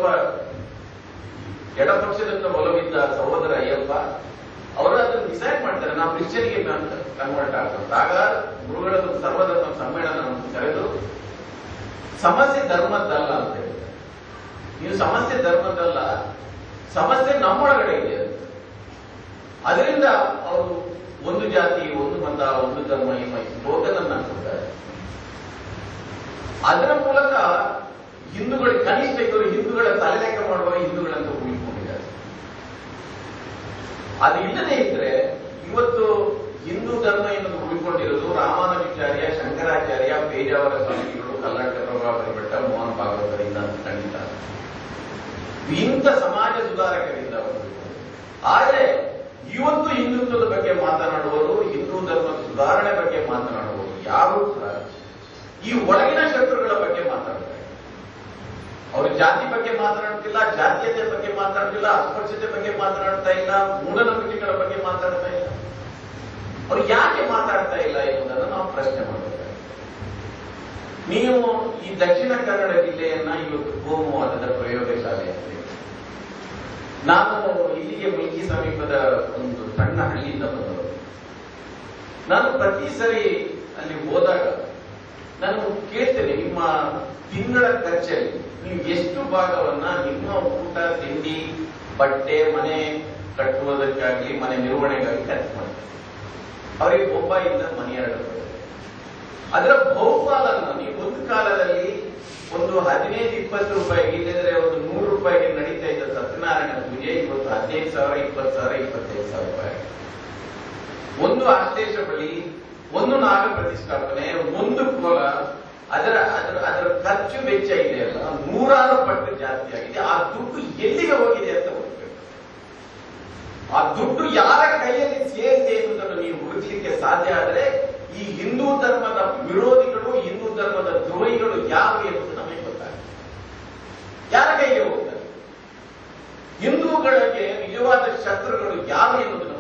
ಸ್ವಲ್ಪ ಎಡಪಕ್ಷದಿಂದ ಒಲವಿದ್ದ ಸಹೋದರ ಅಯ್ಯಪ್ಪ ಅವರು ಅದನ್ನು ಡಿಸೈಡ್ ಮಾಡ್ತಾರೆ ನಾವು ಕ್ರಿಶ್ಚಿಯನ್ಗೆ ಕನ್ವರ್ಟ್ ಆಗ್ತದೆ ಆಗ ಗುರುಗಳದ್ದು ಸರ್ವಧರ್ಮ ಸಮ್ಮೇಳನ ನಮ್ಗೆ ಕರೆದು ಸಮಸ್ಯೆ ಧರ್ಮದ್ದಲ್ಲ ಅಂತ ಹೇಳಿದ್ದಾರೆ ನೀವು ಸಮಸ್ಯೆ ಧರ್ಮದ್ದಲ್ಲ ಸಮಸ್ಯೆ ನಮ್ಮೊಳಗಡೆ ಇದೆ ಅಂತ. ಅದರಿಂದ ಅವರು ಒಂದು ಜಾತಿ ಒಂದು ಮತ ಒಂದು ಧರ್ಮ ಎಂಬ ಸ್ಲೋಗನ್ ಅನ್ನ ಕೊಡ್ತಾರೆ ಅದರ ಮೂಲಕ ಹಿಂದೂಗಳ ಕನಿಷ್ಠ ಇವರು ಹಿಂದೂಗಳ ತಲೆಲೆಕ್ಕ ಮಾಡುವ ಹಿಂದೂಗಳಂತ ಉಳಿಕೊಂಡಿದ್ದಾರೆ ಅದು ಇಲ್ಲದೆ ಇದ್ರೆ ಇವತ್ತು ಹಿಂದೂ ಧರ್ಮ ಎನ್ನುವುದು ಉಳಿಕೊಂಡಿರೋದು ರಾಮಾನುಜಾಚಾರ್ಯ ಶಂಕರಾಚಾರ್ಯ ಪೇಜಾವರ ಸ್ವಾಮಿಗಳು ಕಲ್ಲಡ್ಕ ಪ್ರಭಾಕರ ಬೆಟ್ಟ ಮೋಹನ್ ಭಾಗವತರಿಂದ ಅಂತ ಖಂಡಿತ ಇಂಥ ಸಮಾಜ ಸುಧಾರಕರಿಂದ ಅವರು ಆದರೆ ಇವತ್ತು ಹಿಂದುತ್ವದ ಬಗ್ಗೆ ಮಾತನಾಡುವವರು ಹಿಂದೂ ಧರ್ಮದ ಸುಧಾರಣೆ ಬಗ್ಗೆ ಮಾತನಾಡುವವರು ಯಾರು ಕೂಡ ಈ ಒಳಗಿನ ಶತ್ರುಗಳ ಬಗ್ಗೆ ಮಾತಾಡ್ತಾರೆ ಅವರು ಜಾತಿ ಬಗ್ಗೆ ಮಾತನಾಡ್ತಿಲ್ಲ ಜಾತೀಯತೆ ಬಗ್ಗೆ ಮಾತಾಡ್ತಿಲ್ಲ ಅಸ್ಪೃಶ್ಯತೆ ಬಗ್ಗೆ ಮಾತನಾಡ್ತಾ ಇಲ್ಲ ಮೂಢನಂಬಿಕೆಗಳ ಬಗ್ಗೆ ಮಾತಾಡ್ತಾ ಇಲ್ಲ ಅವರು ಯಾಕೆ ಮಾತಾಡ್ತಾ ಇಲ್ಲ ಎನ್ನುವುದನ್ನು ನಾವು ಪ್ರಶ್ನೆ ಮಾಡಬೇಕು ನೀವು ಈ ದಕ್ಷಿಣ ಕನ್ನಡ ಜಿಲ್ಲೆಯನ್ನ ಇವತ್ತು ಕೋಮುವಾದದ ಪ್ರಯೋಗಶಾಲೆ ಅಂತ ಹೇಳಿ. ನಾನು ಇಲ್ಲಿಗೆ ಮುಲ್ಕಿ ಸಮೀಪದ ಒಂದು ಸಣ್ಣ ಹಳ್ಳಿಯಿಂದ ಬಂದವರು ನಾನು ಪ್ರತಿ ಸರಿ ಅಲ್ಲಿ ಹೋದಾಗ ನಾನು ಕೇಳ್ತೇನೆ ನಿಮ್ಮ ತಿಂಗಳ ಖರ್ಚಲ್ಲಿ ನೀವು ಎಷ್ಟು ಭಾಗವನ್ನ ನಿಮ್ಮ ಊಟ ತಿಂಡಿ ಬಟ್ಟೆ ಮನೆ ಕಟ್ಟುವುದಕ್ಕಾಗಿ ಮನೆ ನಿರ್ವಹಣೆಗಾಗಿ ಖರ್ಚು ಮಾಡ್ತಾರೆ ಅವರಿಗೆ ಬೊಂಬಾಯಿಂದ ಮನೆ ಎರಡು ಬರುತ್ತೆ. ಅದರ ಬಹುಪಾಲನ್ನು ನೀವು ಒಂದು ಕಾಲದಲ್ಲಿ ಒಂದು ಹದಿನೈದು ಇಪ್ಪತ್ತು ರೂಪಾಯಿಗೆ ಇಲ್ಲದ್ರೆ ಒಂದು ನೂರು ರೂಪಾಯಿಗೆ ನಡೀತಾ ಇದ್ದ ಸತ್ಯನಾರಾಯಣ ಪೂಜೆ ಇವತ್ತು ಹದಿನೈದು ಸಾವಿರ ಇಪ್ಪತ್ತು ಸಾವಿರ ಇಪ್ಪತ್ತೈದು ಸಾವಿರ ರೂಪಾಯಿ ಒಂದು ಆಶ್ಲೇಷ ಬಳಿ ಒಂದು ನಾಗ ಪ್ರತಿಷ್ಠಾಪನೆ ಒಂದು ಕೋಲ ಅದರ ಅದರ ಅದರ ಖರ್ಚು ವೆಚ್ಚ ಇದೆ ಅಲ್ಲ ನೂರಾರು ಪಟ್ಟು ಜಾಸ್ತಿ ಆಗಿದೆ ಆ ದುಡ್ಡು ಎಲ್ಲಿಗೆ ಹೋಗಿದೆ ಅಂತ ಹುಡುಕಬೇಕು ಆ ದುಡ್ಡು ಯಾರ ಕೈಯಲ್ಲಿ ಸೇರಿದೆ ಎನ್ನುವುದನ್ನು ನೀವು ಹುಡುಕಲಿಕ್ಕೆ ಸಾಧ್ಯ ಆದರೆ ಈ ಹಿಂದೂ ಧರ್ಮದ ವಿರೋಧಿಗಳು ಹಿಂದೂ ಧರ್ಮದ ದ್ರೋಹಿಗಳು ಯಾರು ಎಂಬುದು ನಮಗೆ ಗೊತ್ತಾಗುತ್ತೆ ಯಾರ ಕೈಗೆ ಹೋಗ್ತಾರೆ ಹಿಂದೂಗಳಿಗೆ ನಿಜವಾದ ಶತ್ರುಗಳು ಯಾರು ಎನ್ನುವುದು